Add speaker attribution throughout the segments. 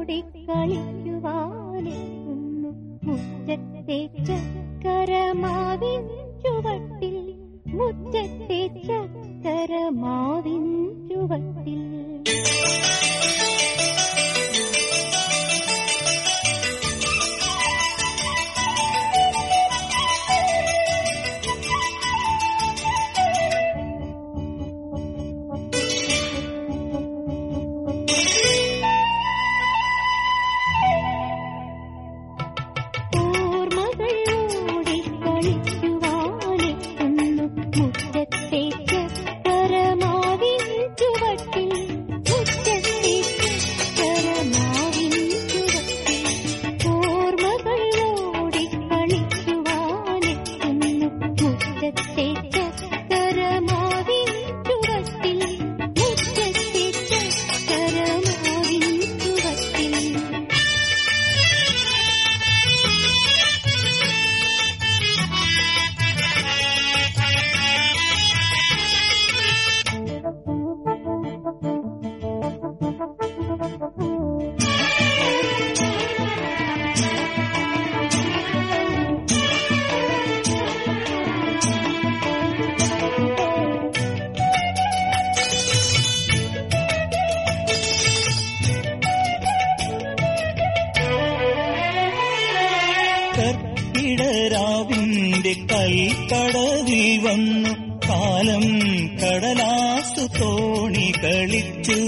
Speaker 1: കളിക്കുവാനെത്തുന്നു മുറ്റത്തെ ചക്കരമാവിൻ ചുവട്ടിൽ മുറ്റത്തെ ചക്കരമാവിൻ ചുവട്ടിൽ ഓർമ്മകൾ ഓടി കളിക്കുവാനെത്തുന്നു മുറ്റത്തെ ചക്കരമാവിൻ ചുവട്ടിൽ മുറ്റത്തെ ചക്കരമാവിൻ ചുവട്ടിൽ ഓർമ്മകൾ ഓടി കളിക്കുവാനെത്തുന്നു മുറ്റത്തെ ചക്കരമാവിൻ ചുവട്ടിൽ മുറ്റത്തെ ചക്കരമാവിൻ ചുവട്ടിൽ
Speaker 2: കർക്കിടരാവിന്റെ കൈക്കടവിൽ വന്നു കാലം കടലാസു തോണി കളിച്ചു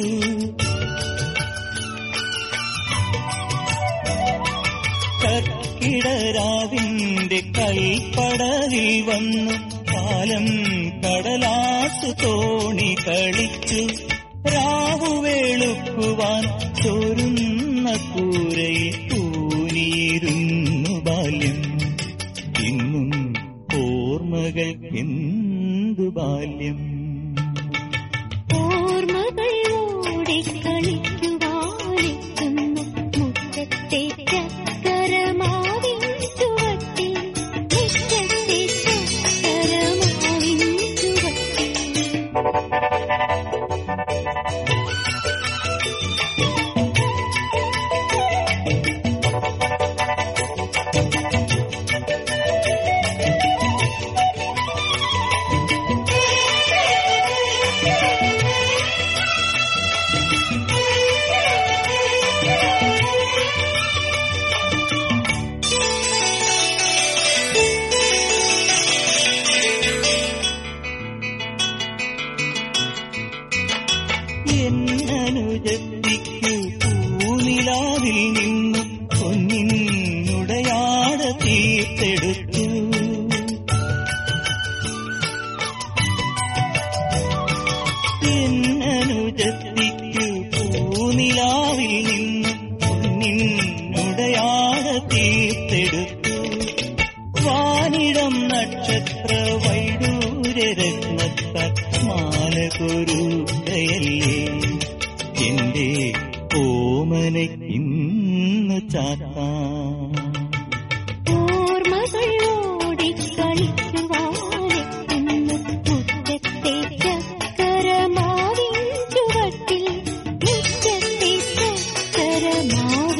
Speaker 2: കർക്കിടരാവിന്റെ കൈപ്പടവിൽ വന്നു കാലം കടലാസു തോണി കളിച്ചു രാവു വെളുക്കുവാൻ ചൊരുന്ന കൂരയിൽ തൂനിയിരുന്നു ബാല്യം ഇന്നും ഓർമ്മകൾ എന്തു ബാല്യം
Speaker 1: ഓർമ്മകൾ ഓടി കളിക്കുവാനെത്തുന്നു മുറ്റത്തെ ചക്കരമാവിൻ ചുവട്ടിൽ മുറ്റത്തെ ചക്കരമാവിൻ ചുവട്ടിൽ
Speaker 2: എന്നനുജത്തിക്കു പൂനിലാവിൽ നിന്നു പൊന്നിനുടയാട തീർത്തെടുത്തു എന്നനുജത്തിക്കു പൂനിലാവിൽ നിന്നു പൊന്നിനുടയാട തീർത്തെടുത്തു വാനിടം നക്ഷത്ര വൈഡൂരരത്നത്ത മാല കൊരുകയല്ലേ എന്റെ ഓമന ഇന്ന് ചാത്താം
Speaker 1: ഓർമ്മകൾ ഓടി കളിക്കുവാനെത്തുന്നു മുറ്റത്തെ ചക്കരമാവിൻ ചുവട്ടിൽ മുറ്റത്തെ ചക്കരമാവിൻ